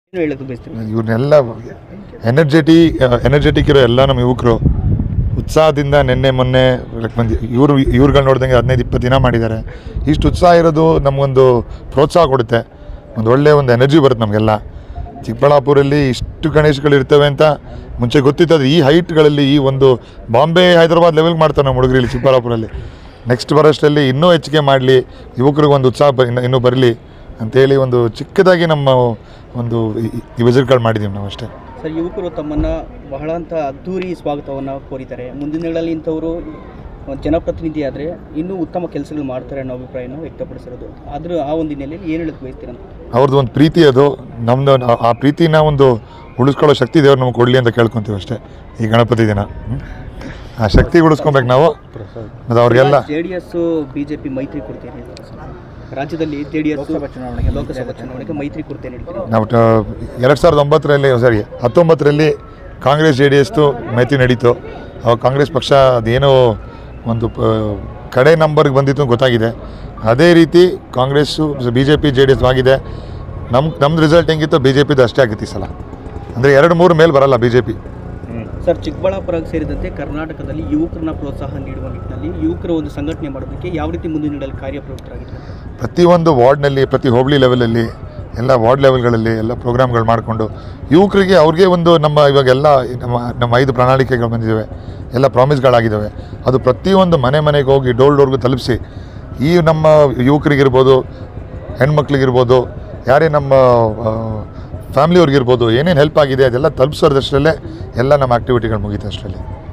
ಏನು ಹೇಳೋದು ಬಯಸ್ತೀರಿ ಇವ್ರನ್ನೆಲ್ಲ ಎನರ್ಜೆಟಿ ಎನರ್ಜೆಟಿಕ್ ಇರೋ ಎಲ್ಲ ನಮ್ಮ ಯುವಕರು ಉತ್ಸಾಹದಿಂದ ನಿನ್ನೆ ಮೊನ್ನೆ ಬಂದು ಇವರು ಇವ್ರುಗಳು ನೋಡ್ದಂಗೆ ಹದಿನೈದು ಇಪ್ಪತ್ತು ದಿನ ಮಾಡಿದ್ದಾರೆ ಇಷ್ಟು ಉತ್ಸಾಹ ಇರೋದು ನಮಗೊಂದು ಪ್ರೋತ್ಸಾಹ ಕೊಡುತ್ತೆ ಒಂದು ಒಳ್ಳೆಯ ಒಂದು ಎನರ್ಜಿ ಬರುತ್ತೆ ನಮಗೆಲ್ಲ ಚಿಕ್ಕಬಳ್ಳಾಪುರಲ್ಲಿ ಇಷ್ಟು ಗಣೇಶಗಳು ಇರ್ತವೆ ಅಂತ ಮುಂಚೆ ಗೊತ್ತಿತ್ತು ಅದು ಈ ಹೈಟ್ಗಳಲ್ಲಿ ಈ ಒಂದು ಬಾಂಬೆ ಹೈದರಾಬಾದ್ ಲೆವೆಲ್ ಮಾಡ್ತಾರೆ ನಮ್ಮ ಹುಡುಗರು ಇಲ್ಲಿ ಚಿಕ್ಕಬಳ್ಳಾಪುರಲ್ಲಿ ನೆಕ್ಸ್ಟ್ ಬರೋಷ್ಟರಲ್ಲಿ ಇನ್ನೂ ಹೆಚ್ಚಿಗೆ ಮಾಡಲಿ ಯುವಕರಿಗೆ ಒಂದು ಉತ್ಸಾಹ ಬ ಇನ್ನು- ಇನ್ನೂ ಬರಲಿ ಅಂತೇಳಿ ಒಂದು ಚಿಕ್ಕದಾಗಿ ನಮ್ಮ ಒಂದು ಈ ವಿಸಿಟ್ಗಳು ಮಾಡಿದ್ದೀವಿ ನಾವು ಅಷ್ಟೇ ಸರ್ ಯುವಕರು ತಮ್ಮನ್ನು ಬಹಳ ಅಂತ ಅದ್ಧೂರಿ ಸ್ವಾಗತವನ್ನು ಕೋರಿದ್ದಾರೆ ಮುಂದಿನ ದಿನಗಳಲ್ಲಿ ಇಂಥವರು ಜನಪ್ರತಿನಿಧಿ ಆದರೆ ಇನ್ನೂ ಉತ್ತಮ ಕೆಲಸಗಳು ಮಾಡ್ತಾರೆ ಅನ್ನೋ ಅಭಿಪ್ರಾಯನ ವ್ಯಕ್ತಪಡಿಸಿರೋದು ಆದರೂ ಆ ಒಂದು ಹಿನ್ನೆಲೆಯಲ್ಲಿ ಏನು ಹೇಳಕ್ಕೆ ಬಯಸ್ತೀರಂತ ಅವ್ರದ್ದು ಒಂದು ಪ್ರೀತಿ ಅದು ನಮ್ಮದು ಆ ಪ್ರೀತಿನ ಒಂದು ಉಳಿಸ್ಕೊಳ್ಳೋ ಶಕ್ತಿ ದೇವ್ರು ನಮ್ಗೆ ಕೊಡಲಿ ಅಂತ ಕೇಳ್ಕೊತೀವಿ ಅಷ್ಟೇ ಈ ಗಣಪತಿ ದಿನ ಹ್ಮ್? ಆ ಶಕ್ತಿ ಉಳಿಸ್ಕೊಬೇಕು ನಾವು ಮತ್ತು ಅವ್ರಿಗೆಲ್ಲ J D S B J P ಮೈತ್ರಿ ಕೊಡ್ತೇನೆ ರಾಜ್ಯದಲ್ಲಿ ಜೆ ಡಿ ಎಸ್ ಲೋಕಸಭಾ ಚುನಾವಣೆಗೆ ಮೈತ್ರಿ ಕೊಡ್ತೇನೆ ಹೇಳ್ತೀರಿ ನಾವು ಎರಡು ಸಾವಿರದ ಒಂಬತ್ತರಲ್ಲಿ ಸಾರಿ ಹತ್ತೊಂಬತ್ತರಲ್ಲಿ ಕಾಂಗ್ರೆಸ್ ಜೆ ಡಿ ಎಸ್ದು ಮೈತ್ರಿ ನಡೀತು ಅವಾಗ ಕಾಂಗ್ರೆಸ್ ಪಕ್ಷ ಅದೇನೋ ಒಂದು ಪ- ಕಡೆ ನಂಬರ್ಗೆ ಬಂದಿತ್ತು ಅಂತ ಗೊತ್ತಾಗಿದೆ ಅದೇ ರೀತಿ Congress B J P J D S ಆಗಿದೆ ನಮ್ಮ ನಮ್ದು ರಿಸಲ್ಟ್ ಹೆಂಗಿತ್ತು ಬಿ ಜೆ ಪಿದು ಅಷ್ಟೇ ಆಗಿತ್ತು ಈ ಸಲ ಅಂದರೆ ಎರಡು ಮೂರು ಮೇಲೆ ಬರಲ್ಲ B J P sir Chikkaballapura ಸೇರಿದಂತೆ ಕರ್ನಾಟಕದಲ್ಲಿ ಯುವಕರನ್ನ ಪ್ರೋತ್ಸಾಹ ನೀಡುವ ನಿಟ್ಟಿನಲ್ಲಿ ಯುವಕರ ಒಂದು ಸಂಘಟನೆ ಮಾಡೋದಕ್ಕೆ ಯಾವ ರೀತಿ ಮುಂದಿನ ನೀಡಲು ಕಾರ್ಯಪ್ರವೃತ್ತರಾಗಿದ್ದಾರೆ ಪ್ರತಿಯೊಂದು ವಾರ್ಡ್ನಲ್ಲಿ ಪ್ರತಿ ಹೋಬಳಿ ಲೆವೆಲಲ್ಲಿ ಎಲ್ಲ ವಾರ್ಡ್ ಲೆವೆಲ್ಗಳಲ್ಲಿ ಎಲ್ಲ ಪ್ರೋಗ್ರಾಮ್ಗಳು ಮಾಡಿಕೊಂಡು ಯುವಕರಿಗೆ ಅವ್ರಿಗೆ ಒಂದು ನಮ್ಮ ಇವಾಗೆಲ್ಲ ನಮ್ಮ ನಮ್ಮ ಐದು ಪ್ರಣಾಳಿಕೆಗಳು ಬಂದಿದ್ದಾವೆ ಎಲ್ಲ ಪ್ರಾಮಿಸ್ಗಳಾಗಿದ್ದಾವೆ ಅದು ಪ್ರತಿಯೊಂದು ಮನೆ ಮನೆಗೆ ಹೋಗಿ ಡೋರ್ ಡೋರ್ಗೂ ತಲುಪಿಸಿ ಈ ನಮ್ಮ ಯುವಕರಿಗಿರ್ಬೋದು ಹೆಣ್ಮಕ್ಳಿಗಿರ್ಬೋದು ಯಾರೇ ನಮ್ಮ ಫ್ಯಾಮಿಲಿಯವ್ರಿಗಿರ್ಬೋದು ಏನೇನು ಹೆಲ್ಪ್ ಆಗಿದೆ ಅದೆಲ್ಲ ತಲುಪಿಸೋದಷ್ಟರಲ್ಲೇ ಎಲ್ಲ ನಮ್ಮ ಆ್ಯಕ್ಟಿವಿಟಿಗಳು ಮುಗೀತು ಅಷ್ಟರಲ್ಲಿ